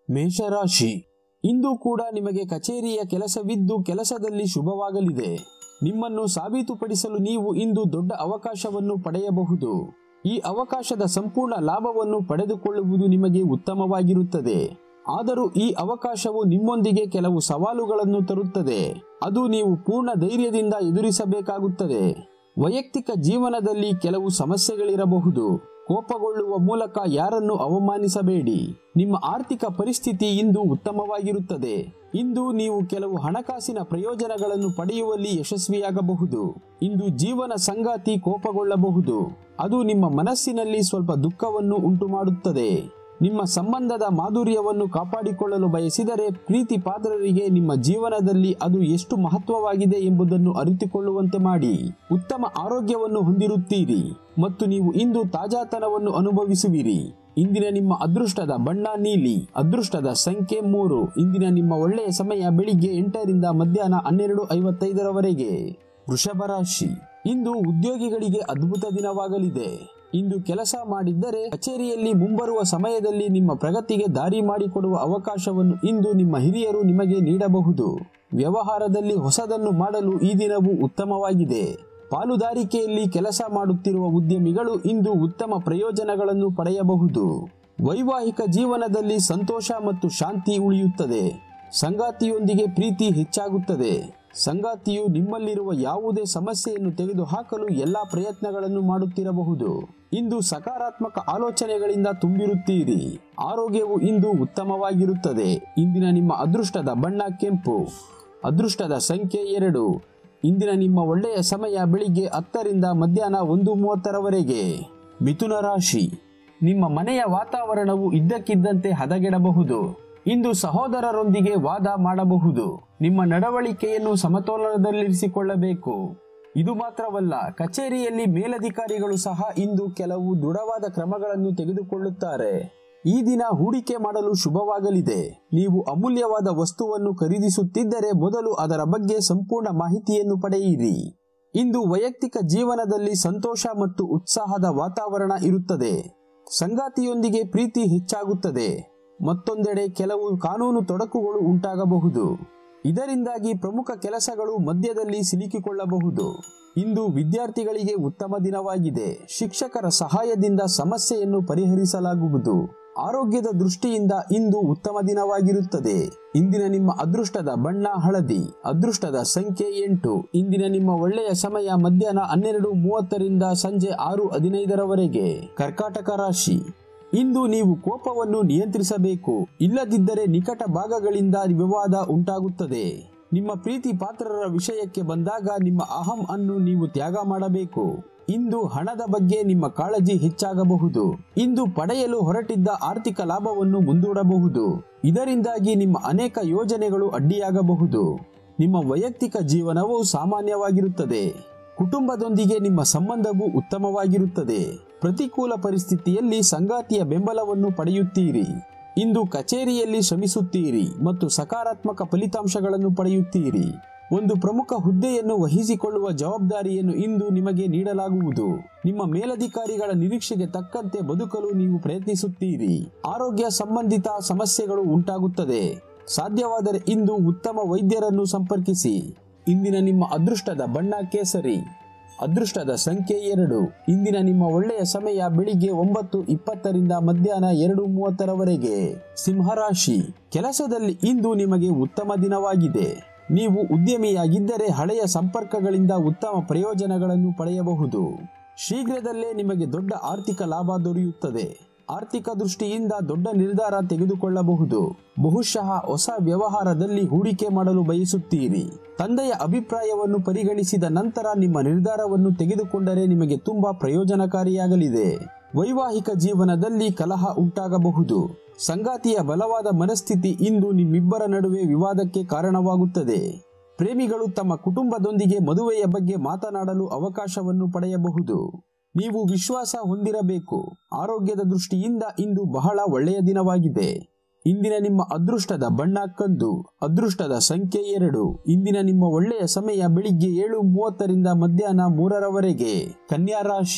ಮೇಷರಾಶಿ ಇಂದು ಕೂಡ ನಿಮಗೆ ಕಚೇರಿಯ ಕೆಲಸವಿದ್ದು ಕೆಲಸದಲ್ಲಿ ಶುಭವಾಗಲಿದೆ ನಿಮ್ಮನ್ನು ಸಾಬೀತುಪಡಿಸಲು ನೀವು ಇಂದು ದೊಡ್ಡ ಅವಕಾಶವನ್ನು ಪಡೆಯಬಹುದು ಈ ಅವಕಾಶದ ಸಂಪೂರ್ಣ ಲಾಭವನ್ನು ಪಡೆದುಕೊಳ್ಳುವುದು ನಿಮಗೆ ಉತ್ತಮವಾಗಿರುತ್ತದೆ ಆದರೂ ಈ ಅವಕಾಶವು ನಿಮ್ಮೊಂದಿಗೆ ಕೆಲವು ಸವಾಲುಗಳನ್ನು ತರುತ್ತದೆ ಅದು ನೀವು ಪೂರ್ಣ ಧೈರ್ಯದಿಂದ ಎದುರಿಸಬೇಕಾಗುತ್ತದೆ ವೈಯಕ್ತಿಕ ಜೀವನದಲ್ಲಿ ಕೆಲವು ಸಮಸ್ಯೆಗಳಿರಬಹುದು ಕೋಪಗೊಳ್ಳುವ ಮೂಲಕ ಯಾರನ್ನು ಅವಮಾನಿಸಬೇಡಿ ನಿಮ್ಮ ಆರ್ಥಿಕ ಪರಿಸ್ಥಿತಿ ಇಂದು ಉತ್ತಮವಾಗಿರುತ್ತದೆ ಇಂದು ನೀವು ಕೆಲವು ಹಣಕಾಸಿನ ಪ್ರಯೋಜನಗಳನ್ನು ಪಡೆಯುವಲ್ಲಿ ಯಶಸ್ವಿಯಾಗಬಹುದು ಇಂದು ಜೀವನ ಸಂಗಾತಿ ಕೋಪಗೊಳ್ಳಬಹುದು ಅದು ನಿಮ್ಮ ಮನಸ್ಸಿನಲ್ಲಿ ಸ್ವಲ್ಪ ದುಃಖವನ್ನು ಉಂಟು ಮಾಡುತ್ತದೆ ನಿಮ್ಮ ಸಂಬಂಧದ ಮಾಧುರ್ಯವನ್ನು ಕಾಪಾಡಿಕೊಳ್ಳಲು ಬಯಸಿದರೆ ಪ್ರೀತಿ ಪಾತ್ರರಿಗೆ ನಿಮ್ಮ ಜೀವನದಲ್ಲಿ ಅದು ಎಷ್ಟು ಮಹತ್ವವಾಗಿದೆ ಎಂಬುದನ್ನು ಅರಿತುಕೊಳ್ಳುವಂತೆ ಮಾಡಿ ಉತ್ತಮ ಆರೋಗ್ಯವನ್ನು ಹೊಂದಿರುತ್ತೀರಿ ಮತ್ತು ನೀವು ಇಂದು ತಾಜಾತನವನ್ನು ಅನುಭವಿಸುವಿರಿ ಇಂದಿನ ನಿಮ್ಮ ಅದೃಷ್ಟದ ಬಣ್ಣ ನೀಲಿ ಅದೃಷ್ಟದ ಸಂಖ್ಯೆ ಮೂರು ಇಂದಿನ ನಿಮ್ಮ ಒಳ್ಳೆಯ ಸಮಯ ಬೆಳಿಗ್ಗೆ ಎಂಟರಿಂದ ಮಧ್ಯಾಹ್ನ ಹನ್ನೆರಡು ಐವತ್ತೈದರವರೆಗೆ ವೃಷಭ ರಾಶಿ ಇಂದು ಉದ್ಯೋಗಿಗಳಿಗೆ ಅದ್ಭುತ ದಿನವಾಗಲಿದೆ ಇಂದು ಕೆಲಸ ಮಾಡಿದ್ದರೆ ಕಚೇರಿಯಲ್ಲಿ ಮುಂಬರುವ ಸಮಯದಲ್ಲಿ ನಿಮ್ಮ ಪ್ರಗತಿಗೆ ದಾರಿ ಮಾಡಿಕೊಡುವ ಅವಕಾಶವನ್ನು ಇಂದು ನಿಮ್ಮ ಹಿರಿಯರು ನಿಮಗೆ ನೀಡಬಹುದು ವ್ಯವಹಾರದಲ್ಲಿ ಹೊಸದನ್ನು ಮಾಡಲು ಈ ದಿನವು ಉತ್ತಮವಾಗಿದೆ ಪಾಲುದಾರಿಕೆಯಲ್ಲಿ ಕೆಲಸ ಮಾಡುತ್ತಿರುವ ಉದ್ಯಮಿಗಳು ಇಂದು ಉತ್ತಮ ಪ್ರಯೋಜನಗಳನ್ನು ಪಡೆಯಬಹುದು ವೈವಾಹಿಕ ಜೀವನದಲ್ಲಿ ಸಂತೋಷ ಮತ್ತು ಶಾಂತಿ ಉಳಿಯುತ್ತದೆ ಸಂಗಾತಿಯೊಂದಿಗೆ ಪ್ರೀತಿ ಹೆಚ್ಚಾಗುತ್ತದೆ ಸಂಗಾತಿಯು ನಿಮ್ಮಲ್ಲಿರುವ ಯಾವುದೇ ಸಮಸ್ಯೆಯನ್ನು ತೆಗೆದುಹಾಕಲು ಎಲ್ಲಾ ಪ್ರಯತ್ನಗಳನ್ನು ಮಾಡುತ್ತಿರಬಹುದು ಇಂದು ಸಕಾರಾತ್ಮಕ ಆಲೋಚನೆಗಳಿಂದ ತುಂಬಿರುತ್ತೀರಿ ಆರೋಗ್ಯವು ಇಂದು ಉತ್ತಮವಾಗಿರುತ್ತದೆ ಇಂದಿನ ನಿಮ್ಮ ಅದೃಷ್ಟದ ಬಣ್ಣ ಕೆಂಪು ಅದೃಷ್ಟದ ಸಂಖ್ಯೆ ಎರಡು ಇಂದಿನ ನಿಮ್ಮ ಒಳ್ಳೆಯ ಸಮಯ ಬೆಳಿಗ್ಗೆ ಹತ್ತರಿಂದ ಮಧ್ಯಾಹ್ನ ಒಂದು ಮೂವತ್ತರವರೆಗೆ ಮಿಥುನ ರಾಶಿ ನಿಮ್ಮ ಮನೆಯ ವಾತಾವರಣವು ಇದ್ದಕ್ಕಿದ್ದಂತೆ ಹದಗೆಡಬಹುದು ಇಂದು ಸಹೋದರರೊಂದಿಗೆ ವಾದ ಮಾಡಬಹುದು ನಿಮ್ಮ ನಡವಳಿಕೆಯನ್ನು ಸಮತೋಲನದಲ್ಲಿರಿಸಿಕೊಳ್ಳಬೇಕು ಇದು ಮಾತ್ರವಲ್ಲ ಕಚೇರಿಯಲ್ಲಿ ಮೇಲಧಿಕಾರಿಗಳು ಸಹ ಇಂದು ಕೆಲವು ದೃಢವಾದ ಕ್ರಮಗಳನ್ನು ತೆಗೆದುಕೊಳ್ಳುತ್ತಾರೆ ಈ ದಿನ ಹೂಡಿಕೆ ಮಾಡಲು ಶುಭವಾಗಲಿದೆ ನೀವು ಅಮೂಲ್ಯವಾದ ವಸ್ತುವನ್ನು ಖರೀದಿಸುತ್ತಿದ್ದರೆ ಮೊದಲು ಅದರ ಬಗ್ಗೆ ಸಂಪೂರ್ಣ ಮಾಹಿತಿಯನ್ನು ಪಡೆಯಿರಿ ಇಂದು ವೈಯಕ್ತಿಕ ಜೀವನದಲ್ಲಿ ಸಂತೋಷ ಮತ್ತು ಉತ್ಸಾಹದ ವಾತಾವರಣ ಇರುತ್ತದೆ ಸಂಗಾತಿಯೊಂದಿಗೆ ಪ್ರೀತಿ ಹೆಚ್ಚಾಗುತ್ತದೆ ಮತ್ತೊಂದೆಡೆ ಕೆಲವು ಕಾನೂನು ತೊಡಕುಗಳು ಉಂಟಾಗಬಹುದು ಇದರಿಂದಾಗಿ ಪ್ರಮುಖ ಕೆಲಸಗಳು ಮಧ್ಯದಲ್ಲಿ ಸಿಲುಕಿಕೊಳ್ಳಬಹುದು ಇಂದು ವಿದ್ಯಾರ್ಥಿಗಳಿಗೆ ಉತ್ತಮ ದಿನವಾಗಿದೆ ಶಿಕ್ಷಕರ ಸಹಾಯದಿಂದ ಸಮಸ್ಯೆಯನ್ನು ಪರಿಹರಿಸಲಾಗುವುದು ಆರೋಗ್ಯದ ದೃಷ್ಟಿಯಿಂದ ಇಂದು ಉತ್ತಮ ದಿನವಾಗಿರುತ್ತದೆ ಇಂದಿನ ನಿಮ್ಮ ಅದೃಷ್ಟದ ಬಣ್ಣ ಹಳದಿ ಅದೃಷ್ಟದ ಸಂಖ್ಯೆ ಎಂಟು ಇಂದಿನ ನಿಮ್ಮ ಒಳ್ಳೆಯ ಸಮಯ ಮಧ್ಯಾಹ್ನ ಹನ್ನೆರಡು ಮೂವತ್ತರಿಂದ ಸಂಜೆ ಆರು ಹದಿನೈದರವರೆಗೆ ಕರ್ಕಾಟಕ ರಾಶಿ ಇಂದು ನೀವು ಕೋಪವನ್ನು ನಿಯಂತ್ರಿಸಬೇಕು ಇಲ್ಲದಿದ್ದರೆ ನಿಕಟ ಭಾಗಗಳಿಂದ ವಿವಾದ ಉಂಟಾಗುತ್ತದೆ ನಿಮ್ಮ ಪ್ರೀತಿ ಪಾತ್ರರ ವಿಷಯಕ್ಕೆ ಬಂದಾಗ ನಿಮ್ಮ ಅಹಂ ಅನ್ನು ನೀವು ತ್ಯಾಗ ಮಾಡಬೇಕು ಇಂದು ಹಣದ ಬಗ್ಗೆ ನಿಮ್ಮ ಕಾಳಜಿ ಹೆಚ್ಚಾಗಬಹುದು ಇಂದು ಪಡೆಯಲು ಹೊರಟಿದ್ದ ಆರ್ಥಿಕ ಲಾಭವನ್ನು ಮುಂದೂಡಬಹುದು ಇದರಿಂದಾಗಿ ನಿಮ್ಮ ಅನೇಕ ಯೋಜನೆಗಳು ಅಡ್ಡಿಯಾಗಬಹುದು ನಿಮ್ಮ ವೈಯಕ್ತಿಕ ಜೀವನವು ಸಾಮಾನ್ಯವಾಗಿರುತ್ತದೆ ಕುಟುಂಬದೊಂದಿಗೆ ನಿಮ್ಮ ಸಂಬಂಧವು ಉತ್ತಮವಾಗಿರುತ್ತದೆ ಪ್ರತಿಕೂಲ ಪರಿಸ್ಥಿತಿಯಲ್ಲಿ ಸಂಗಾತಿಯ ಬೆಂಬಲವನ್ನು ಪಡೆಯುತ್ತೀರಿ ಇಂದು ಕಚೇರಿಯಲ್ಲಿ ಶ್ರಮಿಸುತ್ತೀರಿ ಮತ್ತು ಸಕಾರಾತ್ಮಕ ಫಲಿತಾಂಶಗಳನ್ನು ಪಡೆಯುತ್ತೀರಿ ಒಂದು ಪ್ರಮುಖ ಹುದ್ದೆಯನ್ನು ವಹಿಸಿಕೊಳ್ಳುವ ಜವಾಬ್ದಾರಿಯನ್ನು ಇಂದು ನಿಮಗೆ ನೀಡಲಾಗುವುದು ನಿಮ್ಮ ಮೇಲಧಿಕಾರಿಗಳ ನಿರೀಕ್ಷೆಗೆ ತಕ್ಕಂತೆ ಬದುಕಲು ನೀವು ಪ್ರಯತ್ನಿಸುತ್ತೀರಿ ಆರೋಗ್ಯ ಸಂಬಂಧಿತ ಸಮಸ್ಯೆಗಳು ಉಂಟಾಗುತ್ತದೆ ಸಾಧ್ಯವಾದರೆ ಇಂದು ಉತ್ತಮ ವೈದ್ಯರನ್ನು ಸಂಪರ್ಕಿಸಿ ಇಂದಿನ ನಿಮ್ಮ ಅದೃಷ್ಟದ ಬಣ್ಣ ಕೇಸರಿ ಅದೃಷ್ಟದ ಸಂಖ್ಯೆ ಎರಡು ಇಂದಿನ ನಿಮ್ಮ ಒಳ್ಳೆಯ ಸಮಯ ಬೆಳಿಗ್ಗೆ ಒಂಬತ್ತು ಇಪ್ಪತ್ತರಿಂದ ಮಧ್ಯಾಹ್ನ ಎರಡು ಮೂವತ್ತರವರೆಗೆ ಸಿಂಹರಾಶಿ ಕೆಲಸದಲ್ಲಿ ಇಂದು ನಿಮಗೆ ಉತ್ತಮ ದಿನವಾಗಿದೆ ನೀವು ಉದ್ಯಮಿಯಾಗಿದ್ದರೆ ಹಳೆಯ ಸಂಪರ್ಕಗಳಿಂದ ಉತ್ತಮ ಪ್ರಯೋಜನಗಳನ್ನು ಪಡೆಯಬಹುದು ಶೀಘ್ರದಲ್ಲೇ ನಿಮಗೆ ದೊಡ್ಡ ಆರ್ಥಿಕ ಲಾಭ ದೊರೆಯುತ್ತದೆ ಆರ್ಥಿಕ ದೃಷ್ಟಿಯಿಂದ ದೊಡ್ಡ ನಿರ್ಧಾರ ತೆಗೆದುಕೊಳ್ಳಬಹುದು ಬಹುಶಃ ಹೊಸ ವ್ಯವಹಾರದಲ್ಲಿ ಹೂಡಿಕೆ ಮಾಡಲು ಬಯಸುತ್ತೀರಿ ತಂದೆಯ ಅಭಿಪ್ರಾಯವನ್ನು ಪರಿಗಣಿಸಿದ ನಂತರ ನಿಮ್ಮ ನಿರ್ಧಾರವನ್ನು ತೆಗೆದುಕೊಂಡರೆ ನಿಮಗೆ ತುಂಬಾ ಪ್ರಯೋಜನಕಾರಿಯಾಗಲಿದೆ ವೈವಾಹಿಕ ಜೀವನದಲ್ಲಿ ಕಲಹ ಉಂಟಾಗಬಹುದು ಸಂಗಾತಿಯ ಬಲವಾದ ಮನಸ್ಥಿತಿ ಇಂದು ನಿಮ್ಮಿಬ್ಬರ ನಡುವೆ ವಿವಾದಕ್ಕೆ ಕಾರಣವಾಗುತ್ತದೆ ಪ್ರೇಮಿಗಳು ತಮ್ಮ ಕುಟುಂಬದೊಂದಿಗೆ ಮದುವೆಯ ಬಗ್ಗೆ ಮಾತನಾಡಲು ಅವಕಾಶವನ್ನು ಪಡೆಯಬಹುದು ನೀವು ವಿಶ್ವಾಸ ಹೊಂದಿರಬೇಕು ಆರೋಗ್ಯದ ದೃಷ್ಟಿಯಿಂದ ಇಂದು ಬಹಳ ಒಳ್ಳೆಯ ದಿನವಾಗಿದೆ ಇಂದಿನ ನಿಮ್ಮ ಅದೃಷ್ಟದ ಬಣ್ಣ ಕಂದು ಅದೃಷ್ಟದ ಸಂಖ್ಯೆ ಎರಡು ಇಂದಿನ ನಿಮ್ಮ ಒಳ್ಳೆಯ ಸಮಯ ಬೆಳಿಗ್ಗೆ ಏಳು ಮೂವತ್ತರಿಂದ ಮಧ್ಯಾಹ್ನ ಮೂರರವರೆಗೆ ಕನ್ಯಾ ರಾಶಿ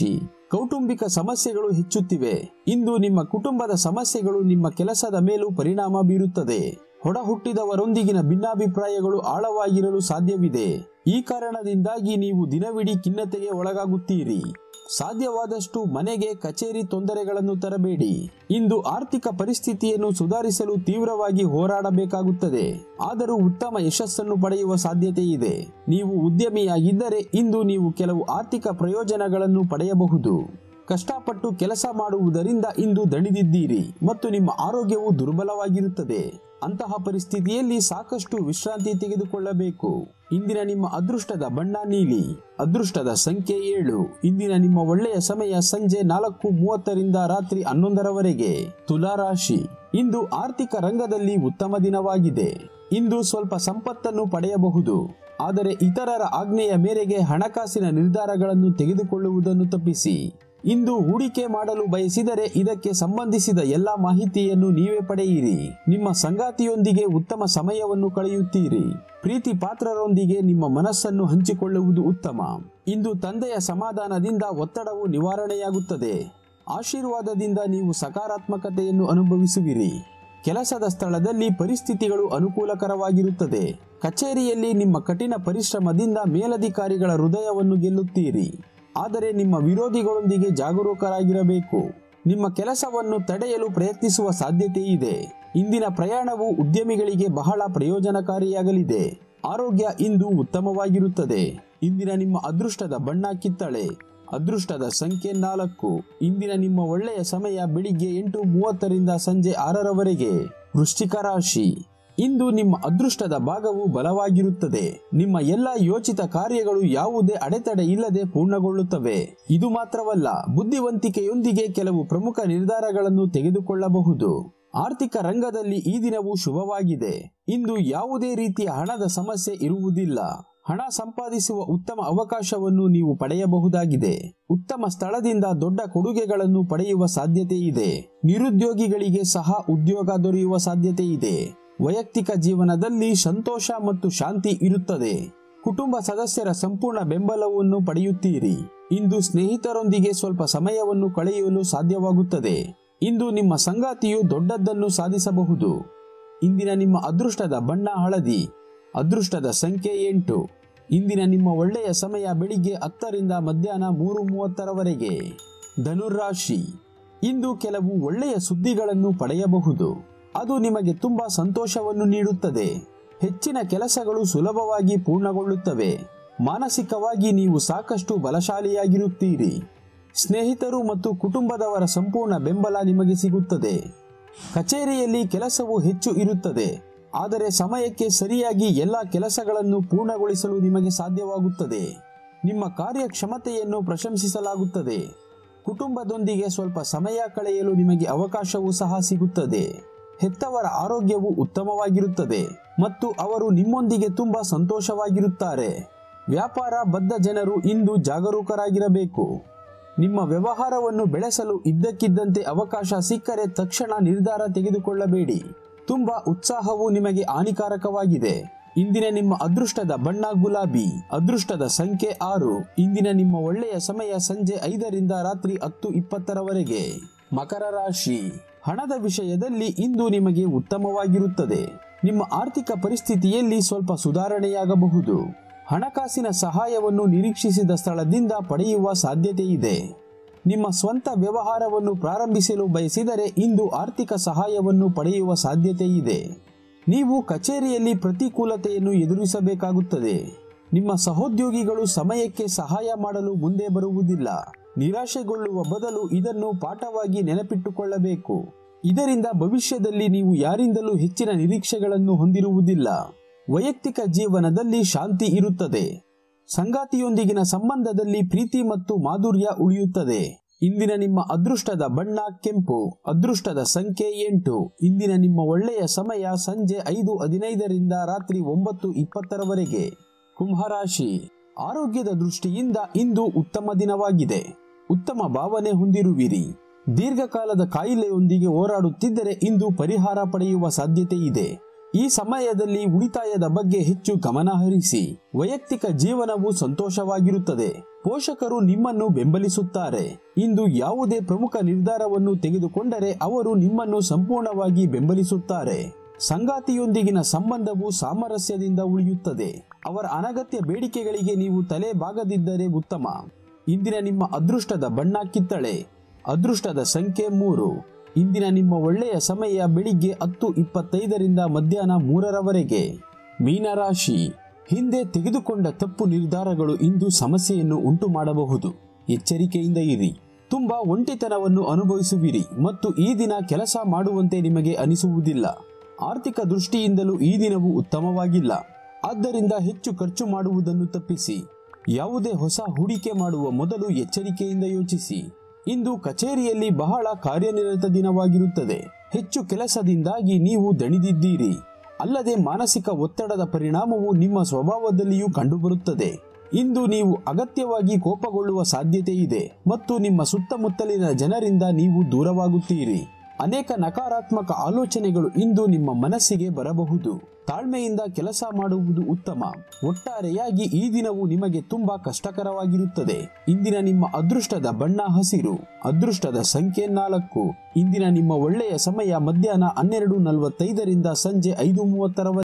ಕೌಟುಂಬಿಕ ಸಮಸ್ಯೆಗಳು ಹೆಚ್ಚುತ್ತಿವೆ ಇಂದು ನಿಮ್ಮ ಕುಟುಂಬದ ಸಮಸ್ಯೆಗಳು ನಿಮ್ಮ ಕೆಲಸದ ಮೇಲೂ ಪರಿಣಾಮ ಬೀರುತ್ತದೆ ಹೊಡ ಹುಟ್ಟಿದವರೊಂದಿಗಿನ ಭಿನ್ನಾಭಿಪ್ರಾಯಗಳು ಆಳವಾಗಿರಲು ಸಾಧ್ಯವಿದೆ ಈ ಕಾರಣದಿಂದಾಗಿ ನೀವು ದಿನವಿಡೀ ಖಿನ್ನತೆಗೆ ಒಳಗಾಗುತ್ತೀರಿ ಸಾಧ್ಯವಾದಷ್ಟು ಮನೆಗೆ ಕಚೇರಿ ತೊಂದರೆಗಳನ್ನು ತರಬೇಡಿ ಇಂದು ಆರ್ಥಿಕ ಪರಿಸ್ಥಿತಿಯನ್ನು ಸುಧಾರಿಸಲು ತೀವ್ರವಾಗಿ ಹೋರಾಡಬೇಕಾಗುತ್ತದೆ ಆದರೂ ಉತ್ತಮ ಯಶಸ್ಸನ್ನು ಪಡೆಯುವ ಸಾಧ್ಯತೆ ಇದೆ ನೀವು ಉದ್ಯಮಿಯಾಗಿದ್ದರೆ ಇಂದು ನೀವು ಕೆಲವು ಆರ್ಥಿಕ ಪ್ರಯೋಜನಗಳನ್ನು ಪಡೆಯಬಹುದು ಕಷ್ಟಪಟ್ಟು ಕೆಲಸ ಮಾಡುವುದರಿಂದ ಇಂದು ದಣಿದಿದ್ದೀರಿ ಮತ್ತು ನಿಮ್ಮ ಆರೋಗ್ಯವು ದುರ್ಬಲವಾಗಿರುತ್ತದೆ ಅಂತಹ ಪರಿಸ್ಥಿತಿಯಲ್ಲಿ ಸಾಕಷ್ಟು ವಿಶ್ರಾಂತಿ ತೆಗೆದುಕೊಳ್ಳಬೇಕು ಇಂದಿನ ನಿಮ್ಮ ಅದೃಷ್ಟದ ಬಣ್ಣ ನೀಲಿ ಅದೃಷ್ಟದ ಸಂಖ್ಯೆ ಏಳು ಇಂದಿನ ನಿಮ್ಮ ಒಳ್ಳೆಯ ಸಮಯ ಸಂಜೆ ನಾಲ್ಕು ಮೂವತ್ತರಿಂದ ರಾತ್ರಿ ಹನ್ನೊಂದರವರೆಗೆ ತುಲಾರಾಶಿ ಇಂದು ಆರ್ಥಿಕ ರಂಗದಲ್ಲಿ ಉತ್ತಮ ದಿನವಾಗಿದೆ ಇಂದು ಸ್ವಲ್ಪ ಸಂಪತ್ತನ್ನು ಪಡೆಯಬಹುದು ಆದರೆ ಇತರರ ಆಜ್ಞೆಯ ಮೇರೆಗೆ ಹಣಕಾಸಿನ ನಿರ್ಧಾರಗಳನ್ನು ತೆಗೆದುಕೊಳ್ಳುವುದನ್ನು ತಪ್ಪಿಸಿ ಇಂದು ಹೂಡಿಕೆ ಮಾಡಲು ಬಯಸಿದರೆ ಇದಕ್ಕೆ ಸಂಬಂಧಿಸಿದ ಎಲ್ಲ ಮಾಹಿತಿಯನ್ನು ನೀವೇ ಪಡೆಯಿರಿ ನಿಮ್ಮ ಸಂಗಾತಿಯೊಂದಿಗೆ ಉತ್ತಮ ಸಮಯವನ್ನು ಕಳೆಯುತ್ತೀರಿ ಪ್ರೀತಿ ಪಾತ್ರರೊಂದಿಗೆ ನಿಮ್ಮ ಮನಸ್ಸನ್ನು ಹಂಚಿಕೊಳ್ಳುವುದು ಉತ್ತಮ ಇಂದು ತಂದೆಯ ಸಮಾಧಾನದಿಂದ ಒತ್ತಡವು ನಿವಾರಣೆಯಾಗುತ್ತದೆ ಆಶೀರ್ವಾದದಿಂದ ನೀವು ಸಕಾರಾತ್ಮಕತೆಯನ್ನು ಅನುಭವಿಸುವಿರಿ ಕೆಲಸದ ಸ್ಥಳದಲ್ಲಿ ಪರಿಸ್ಥಿತಿಗಳು ಅನುಕೂಲಕರವಾಗಿರುತ್ತದೆ ಕಚೇರಿಯಲ್ಲಿ ನಿಮ್ಮ ಕಠಿಣ ಪರಿಶ್ರಮದಿಂದ ಮೇಲಧಿಕಾರಿಗಳ ಹೃದಯವನ್ನು ಗೆಲ್ಲುತ್ತೀರಿ ಆದರೆ ನಿಮ್ಮ ವಿರೋಧಿಗಳೊಂದಿಗೆ ಜಾಗರೂಕರಾಗಿರಬೇಕು ನಿಮ್ಮ ಕೆಲಸವನ್ನು ತಡೆಯಲು ಪ್ರಯತ್ನಿಸುವ ಸಾಧ್ಯತೆ ಇದೆ ಇಂದಿನ ಪ್ರಯಾಣವು ಉದ್ಯಮಿಗಳಿಗೆ ಬಹಳ ಪ್ರಯೋಜನಕಾರಿಯಾಗಲಿದೆ ಆರೋಗ್ಯ ಇಂದು ಉತ್ತಮವಾಗಿರುತ್ತದೆ ಇಂದಿನ ನಿಮ್ಮ ಅದೃಷ್ಟದ ಬಣ್ಣ ಕಿತ್ತಳೆ ಅದೃಷ್ಟದ ಸಂಖ್ಯೆ ನಾಲ್ಕು ಇಂದಿನ ನಿಮ್ಮ ಒಳ್ಳೆಯ ಸಮಯ ಬೆಳಿಗ್ಗೆ ಎಂಟು ಮೂವತ್ತರಿಂದ ಸಂಜೆ ಆರರವರೆಗೆ ವೃಶ್ಚಿಕ ರಾಶಿ ಇಂದು ನಿಮ್ಮ ಅದೃಷ್ಟದ ಭಾಗವು ಬಲವಾಗಿರುತ್ತದೆ ನಿಮ್ಮ ಎಲ್ಲ ಯೋಚಿತ ಕಾರ್ಯಗಳು ಯಾವುದೇ ಅಡೆತಡೆ ಇಲ್ಲದೆ ಪೂರ್ಣಗೊಳ್ಳುತ್ತವೆ ಇದು ಮಾತ್ರವಲ್ಲ ಬುದ್ಧಿವಂತಿಕೆಯೊಂದಿಗೆ ಕೆಲವು ಪ್ರಮುಖ ನಿರ್ಧಾರಗಳನ್ನು ತೆಗೆದುಕೊಳ್ಳಬಹುದು ಆರ್ಥಿಕ ರಂಗದಲ್ಲಿ ಈ ದಿನವು ಶುಭವಾಗಿದೆ ಇಂದು ಯಾವುದೇ ರೀತಿಯ ಹಣದ ಸಮಸ್ಯೆ ಇರುವುದಿಲ್ಲ ಹಣ ಸಂಪಾದಿಸುವ ಉತ್ತಮ ಅವಕಾಶವನ್ನು ನೀವು ಪಡೆಯಬಹುದಾಗಿದೆ ಉತ್ತಮ ಸ್ಥಳದಿಂದ ದೊಡ್ಡ ಕೊಡುಗೆಗಳನ್ನು ಪಡೆಯುವ ಸಾಧ್ಯತೆ ಇದೆ ನಿರುದ್ಯೋಗಿಗಳಿಗೆ ಸಹ ಉದ್ಯೋಗ ದೊರೆಯುವ ಸಾಧ್ಯತೆ ಇದೆ ವೈಯಕ್ತಿಕ ಜೀವನದಲ್ಲಿ ಸಂತೋಷ ಮತ್ತು ಶಾಂತಿ ಇರುತ್ತದೆ ಕುಟುಂಬ ಸದಸ್ಯರ ಸಂಪೂರ್ಣ ಬೆಂಬಲವನ್ನು ಪಡೆಯುತ್ತೀರಿ ಇಂದು ಸ್ನೇಹಿತರೊಂದಿಗೆ ಸ್ವಲ್ಪ ಸಮಯವನ್ನು ಕಳೆಯಲು ಸಾಧ್ಯವಾಗುತ್ತದೆ ಇಂದು ನಿಮ್ಮ ಸಂಗಾತಿಯು ದೊಡ್ಡದ್ದನ್ನು ಸಾಧಿಸಬಹುದು ಇಂದಿನ ನಿಮ್ಮ ಅದೃಷ್ಟದ ಬಣ್ಣ ಹಳದಿ ಅದೃಷ್ಟದ ಸಂಖ್ಯೆ ಎಂಟು ಇಂದಿನ ನಿಮ್ಮ ಒಳ್ಳೆಯ ಸಮಯ ಬೆಳಿಗ್ಗೆ ಹತ್ತರಿಂದ ಮಧ್ಯಾಹ್ನ ಮೂರು ಮೂವತ್ತರವರೆಗೆ ಧನುರಾಶಿ ಇಂದು ಕೆಲವು ಒಳ್ಳೆಯ ಸುದ್ದಿಗಳನ್ನು ಪಡೆಯಬಹುದು ಅದು ನಿಮಗೆ ತುಂಬಾ ಸಂತೋಷವನ್ನು ನೀಡುತ್ತದೆ ಹೆಚ್ಚಿನ ಕೆಲಸಗಳು ಸುಲಭವಾಗಿ ಪೂರ್ಣಗೊಳ್ಳುತ್ತವೆ ಮಾನಸಿಕವಾಗಿ ನೀವು ಸಾಕಷ್ಟು ಬಲಶಾಲಿಯಾಗಿರುತ್ತೀರಿ ಸ್ನೇಹಿತರು ಮತ್ತು ಕುಟುಂಬದವರ ಸಂಪೂರ್ಣ ಬೆಂಬಲ ನಿಮಗೆ ಸಿಗುತ್ತದೆ ಕಚೇರಿಯಲ್ಲಿ ಕೆಲಸವು ಹೆಚ್ಚು ಇರುತ್ತದೆ ಆದರೆ ಸಮಯಕ್ಕೆ ಸರಿಯಾಗಿ ಎಲ್ಲ ಕೆಲಸಗಳನ್ನು ಪೂರ್ಣಗೊಳಿಸಲು ನಿಮಗೆ ಸಾಧ್ಯವಾಗುತ್ತದೆ ನಿಮ್ಮ ಕಾರ್ಯಕ್ಷಮತೆಯನ್ನು ಪ್ರಶಂಸಿಸಲಾಗುತ್ತದೆ ಕುಟುಂಬದೊಂದಿಗೆ ಸ್ವಲ್ಪ ಸಮಯ ಕಳೆಯಲು ನಿಮಗೆ ಅವಕಾಶವೂ ಸಹ ಸಿಗುತ್ತದೆ ಹೆತ್ತವರ ಆರೋಗ್ಯವು ಉತ್ತಮವಾಗಿರುತ್ತದೆ ಮತ್ತು ಅವರು ನಿಮ್ಮೊಂದಿಗೆ ತುಂಬಾ ಸಂತೋಷವಾಗಿರುತ್ತಾರೆ ವ್ಯಾಪಾರ ಬದ್ಧ ಜನರು ಇಂದು ಜಾಗರೂಕರಾಗಿರಬೇಕು ನಿಮ್ಮ ವ್ಯವಹಾರವನ್ನು ಬೆಳೆಸಲು ಇದ್ದಕ್ಕಿದ್ದಂತೆ ಅವಕಾಶ ಸಿಕ್ಕರೆ ತಕ್ಷಣ ನಿರ್ಧಾರ ತೆಗೆದುಕೊಳ್ಳಬೇಡಿ ತುಂಬಾ ಉತ್ಸಾಹವು ನಿಮಗೆ ಹಾನಿಕಾರಕವಾಗಿದೆ ಇಂದಿನ ನಿಮ್ಮ ಅದೃಷ್ಟದ ಬಣ್ಣ ಗುಲಾಬಿ ಅದೃಷ್ಟದ ಸಂಖ್ಯೆ ಆರು ಇಂದಿನ ನಿಮ್ಮ ಒಳ್ಳೆಯ ಸಮಯ ಸಂಜೆ ಐದರಿಂದ ರಾತ್ರಿ ಹತ್ತು ಇಪ್ಪತ್ತರವರೆಗೆ ಮಕರ ರಾಶಿ ಹಣದ ವಿಷಯದಲ್ಲಿ ಇಂದು ನಿಮಗೆ ಉತ್ತಮವಾಗಿರುತ್ತದೆ ನಿಮ್ಮ ಆರ್ಥಿಕ ಪರಿಸ್ಥಿತಿಯಲ್ಲಿ ಸ್ವಲ್ಪ ಸುಧಾರಣೆಯಾಗಬಹುದು ಹಣಕಾಸಿನ ಸಹಾಯವನ್ನು ನಿರೀಕ್ಷಿಸಿದ ಸ್ಥಳದಿಂದ ಪಡೆಯುವ ಸಾಧ್ಯತೆ ಇದೆ ನಿಮ್ಮ ಸ್ವಂತ ವ್ಯವಹಾರವನ್ನು ಪ್ರಾರಂಭಿಸಲು ಬಯಸಿದರೆ ಇಂದು ಆರ್ಥಿಕ ಸಹಾಯವನ್ನು ಪಡೆಯುವ ಸಾಧ್ಯತೆ ಇದೆ ನೀವು ಕಚೇರಿಯಲ್ಲಿ ಪ್ರತಿಕೂಲತೆಯನ್ನು ಎದುರಿಸಬೇಕಾಗುತ್ತದೆ ನಿಮ್ಮ ಸಹೋದ್ಯೋಗಿಗಳು ಸಮಯಕ್ಕೆ ಸಹಾಯ ಮಾಡಲು ಮುಂದೆ ಬರುವುದಿಲ್ಲ ನಿರಾಶೆಗೊಳ್ಳುವ ಬದಲು ಇದನ್ನು ಪಾಠವಾಗಿ ನೆನಪಿಟ್ಟುಕೊಳ್ಳಬೇಕು ಇದರಿಂದ ಭವಿಷ್ಯದಲ್ಲಿ ನೀವು ಯಾರಿಂದಲೂ ಹೆಚ್ಚಿನ ನಿರೀಕ್ಷೆಗಳನ್ನು ಹೊಂದಿರುವುದಿಲ್ಲ ವೈಯಕ್ತಿಕ ಜೀವನದಲ್ಲಿ ಶಾಂತಿ ಇರುತ್ತದೆ ಸಂಗಾತಿಯೊಂದಿಗಿನ ಸಂಬಂಧದಲ್ಲಿ ಪ್ರೀತಿ ಮತ್ತು ಮಾಧುರ್ಯ ಉಳಿಯುತ್ತದೆ ಇಂದಿನ ನಿಮ್ಮ ಅದೃಷ್ಟದ ಬಣ್ಣ ಕೆಂಪು ಅದೃಷ್ಟದ ಸಂಖ್ಯೆ ಎಂಟು ಇಂದಿನ ನಿಮ್ಮ ಒಳ್ಳೆಯ ಸಮಯ ಸಂಜೆ ಐದು ಹದಿನೈದರಿಂದ ರಾತ್ರಿ ಒಂಬತ್ತು ಇಪ್ಪತ್ತರವರೆಗೆ ಕುಂಭರಾಶಿ ಆರೋಗ್ಯದ ದೃಷ್ಟಿಯಿಂದ ಇಂದು ಉತ್ತಮ ದಿನವಾಗಿದೆ ಉತ್ತಮ ಭಾವನೆ ಹೊಂದಿರುವಿರಿ ದೀರ್ಘಕಾಲದ ಕಾಯಿಲೆಯೊಂದಿಗೆ ಹೋರಾಡುತ್ತಿದ್ದರೆ ಇಂದು ಪರಿಹಾರ ಪಡೆಯುವ ಸಾಧ್ಯತೆ ಇದೆ ಈ ಸಮಯದಲ್ಲಿ ಉಳಿತಾಯದ ಬಗ್ಗೆ ಹೆಚ್ಚು ಗಮನ ಹರಿಸಿ ವೈಯಕ್ತಿಕ ಜೀವನವು ಸಂತೋಷವಾಗಿರುತ್ತದೆ ಪೋಷಕರು ನಿಮ್ಮನ್ನು ಬೆಂಬಲಿಸುತ್ತಾರೆ ಇಂದು ಯಾವುದೇ ಪ್ರಮುಖ ನಿರ್ಧಾರವನ್ನು ತೆಗೆದುಕೊಂಡರೆ ಅವರು ನಿಮ್ಮನ್ನು ಸಂಪೂರ್ಣವಾಗಿ ಬೆಂಬಲಿಸುತ್ತಾರೆ ಸಂಗಾತಿಯೊಂದಿಗಿನ ಸಂಬಂಧವು ಸಾಮರಸ್ಯದಿಂದ ಉಳಿಯುತ್ತದೆ ಅವರ ಅನಗತ್ಯ ಬೇಡಿಕೆಗಳಿಗೆ ನೀವು ತಲೆ ಬಾಗದಿದ್ದರೆ ಉತ್ತಮ ಇಂದಿನ ನಿಮ್ಮ ಅದೃಷ್ಟದ ಬಣ್ಣ ಕಿತ್ತಳೆ ಅದೃಷ್ಟದ ಸಂಖ್ಯೆ ಮೂರು ಇಂದಿನ ನಿಮ್ಮ ಒಳ್ಳೆಯ ಸಮಯ ಬೆಳಿಗ್ಗೆ ಹತ್ತು ಇಪ್ಪತ್ತೈದರಿಂದ ಮಧ್ಯಾಹ್ನ ಮೂರರವರೆಗೆ ಮೀನರಾಶಿ ಹಿಂದೆ ತೆಗೆದುಕೊಂಡ ತಪ್ಪು ನಿರ್ಧಾರಗಳು ಇಂದು ಸಮಸ್ಯೆಯನ್ನು ಉಂಟು ಮಾಡಬಹುದು ಎಚ್ಚರಿಕೆಯಿಂದ ಇರಿ ತುಂಬಾ ಒಂಟಿತನವನ್ನು ಅನುಭವಿಸುವಿರಿ ಮತ್ತು ಈ ದಿನ ಕೆಲಸ ಮಾಡುವಂತೆ ನಿಮಗೆ ಅನಿಸುವುದಿಲ್ಲ ಆರ್ಥಿಕ ದೃಷ್ಟಿಯಿಂದಲೂ ಈ ದಿನವು ಉತ್ತಮವಾಗಿಲ್ಲ ಆದ್ದರಿಂದ ಹೆಚ್ಚು ಖರ್ಚು ಮಾಡುವುದನ್ನು ತಪ್ಪಿಸಿ ಯಾವುದೇ ಹೊಸ ಹೂಡಿಕೆ ಮಾಡುವ ಮೊದಲು ಎಚ್ಚರಿಕೆಯಿಂದ ಯೋಚಿಸಿ ಇಂದು ಕಚೇರಿಯಲ್ಲಿ ಬಹಳ ಕಾರ್ಯನಿರತ ದಿನವಾಗಿರುತ್ತದೆ ಹೆಚ್ಚು ಕೆಲಸದಿಂದಾಗಿ ನೀವು ದಣಿದಿದ್ದೀರಿ ಅಲ್ಲದೆ ಮಾನಸಿಕ ಒತ್ತಡದ ಪರಿಣಾಮವು ನಿಮ್ಮ ಸ್ವಭಾವದಲ್ಲಿಯೂ ಕಂಡುಬರುತ್ತದೆ ಇಂದು ನೀವು ಅಗತ್ಯವಾಗಿ ಕೋಪಗೊಳ್ಳುವ ಸಾಧ್ಯತೆ ಇದೆ ಮತ್ತು ನಿಮ್ಮ ಸುತ್ತಮುತ್ತಲಿನ ಜನರಿಂದ ನೀವು ದೂರವಾಗುತ್ತೀರಿ ಅನೇಕ ನಕಾರಾತ್ಮಕ ಆಲೋಚನೆಗಳು ಇಂದು ನಿಮ್ಮ ಮನಸ್ಸಿಗೆ ಬರಬಹುದು ತಾಳ್ಮೆಯಿಂದ ಕೆಲಸ ಮಾಡುವುದು ಉತ್ತಮ ಒಟ್ಟಾರೆಯಾಗಿ ಈ ದಿನವು ನಿಮಗೆ ತುಂಬಾ ಕಷ್ಟಕರವಾಗಿರುತ್ತದೆ ಇಂದಿನ ನಿಮ್ಮ ಅದೃಷ್ಟದ ಬಣ್ಣ ಹಸಿರು ಅದೃಷ್ಟದ ಸಂಖ್ಯೆ ನಾಲ್ಕು ಇಂದಿನ ನಿಮ್ಮ ಒಳ್ಳೆಯ ಸಮಯ ಮಧ್ಯಾಹ್ನ ಹನ್ನೆರಡು ನಲವತ್ತೈದರಿಂದ ಸಂಜೆ ಐದು ಮೂವತ್ತರವರೆಗೆ